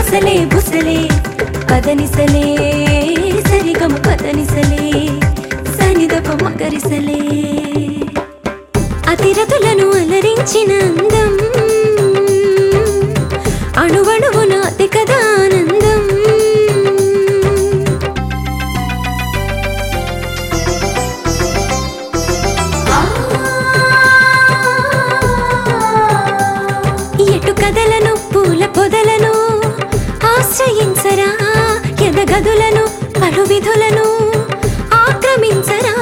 అసలే బుసలే పదనిసలే సరిగమ పదనిసలే సనిదప మకరిసలే అతిరతులను అలరించిన అందం అణువణువున అతి కదా ఆనందం ఎటు కదలను పూల పొదలను ఆశ్రయించరా ఎదగదులను పలు విధులను ఆక్రమించరా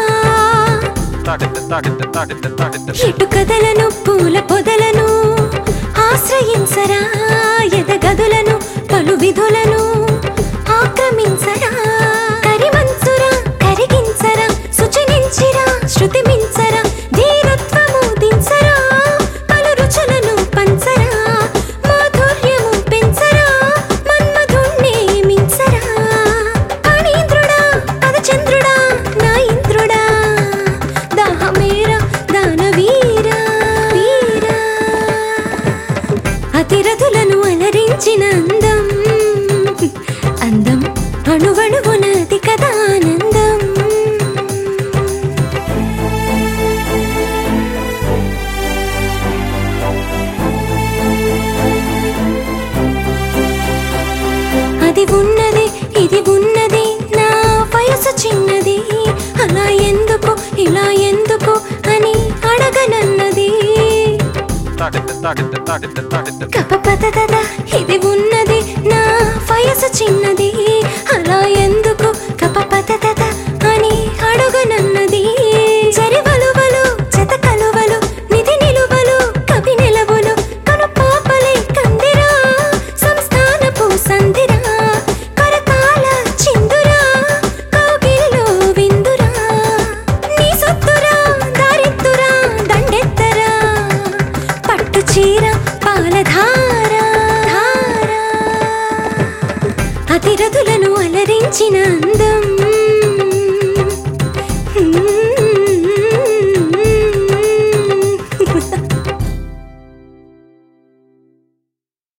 ఎటు కదలను పూల పొదలను ఆశ్రయించరా ఎదగదులను పలు విధులను ఆక్రమించరా కరిమంచురా కరిగించరా శుచినించిరా శృతి మించరా ధీరత్వము దించరా పలు రుచులను పంచరా మాధుర్యము పెంచరా మన్మధుణ్ణి మించరా ఫణీంద్రుడా పదచంద్రుడా నా ఇంద్రుడా దాహమేరా దానవీరా వీరా అతిరథులను అలరించిన అందం అందం అణువణువునది కదా ఆనందం అది ఉన్నది ఇది ఉన్నది నా వయసు చిన్నది అలా ఎందుకు ఇలా ఎందుకు అని అడగనన్నది కపపదదద ఇది ఉన్నది నా వయసు చిన్నది అలా ఎందుకు కపపదదద అని అడుగనన్నది జరివలువలు జత కలువలు నిధి నిలువలు కవి నిలవులు కను పాపలే కందిరా సంస్థానపు సందిరా కరకాల చిందురా కౌగిలిలో విందురా నీ సొత్తురా దారెత్తురా దండెత్తరా పట్టు చీర పాలధార అతిరథులను అలరించిన అందం